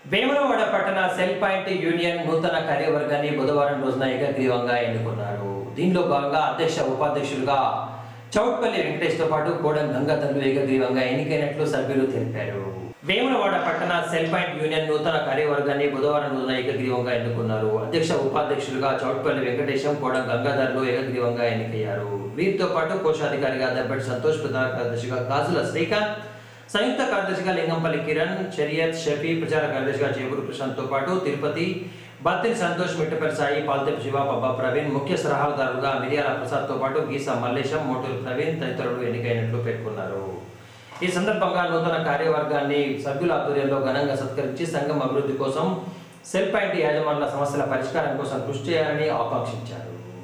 వేములవాడ పట్టణ cell point union నూతన కార్యవర్గాన్ని బుధవారం రోజున ఏకగ్రీవంగా ఎన్నుకున్నారు దీనిలో భాగంగా అధ్యక్ష ఉపాధ్యక్షులుగా చౌట్పల్లి వెంకటేష్తో పాటు కోడం గంగాధర్లు ఏకగ్రీవంగా ఎన్నికైనట్లు సభ్యులు తెలిపారు వేములవాడ పట్టణ సెల్ పాయింట్ యూనియన్ నూతన కార్యవర్గాన్ని బుధవారం రోజున ఏకగ్రీవంగా ఎన్నుకున్నారు అధ్యక్ష ఉపాధ్యక్షులుగా చౌట్పల్లి వెంకటేశం కోడం గంగాధర్లు ఏకగ్రీవంగా ఎన్నికయ్యారు వీరితో పాటు కోశాధికారిగా దర్బటి సంతోష్ ప్రధాన కార్యదర్శిగా గాజుల శ్రీకాంత్ సంయుక్త కార్యదర్శిగా లింగంపల్లి కిరణ్ షరియత్ షఫీ ప్రచార కార్యదర్శిగా చేపూరు ప్రశాంత్తో పాటు తిరుపతి బత్తిని సంతోష్ మిట్టపల్లి సాయి పాల్తెపు శివ పబ్బా ప్రవీణ్ ముఖ్య సలహాదారుగా మిరియాల ప్రసాద్తో పాటు గీసా మల్లేశం మోటూరు ప్రవీణ్ తదితరులు ఎన్నికైనట్లు పేర్కొన్నారు ఈ సందర్భంగా నూతన కార్యవర్గాన్ని సభ్యుల ఆధ్వర్యంలో ఘనంగా సత్కరించి సంఘం అభివృద్ధి కోసం సెల్ పాయింట్ యాజమానుల సమస్యల పరిష్కారం కోసం కృషి చేయాలని ఆకాంక్షించారు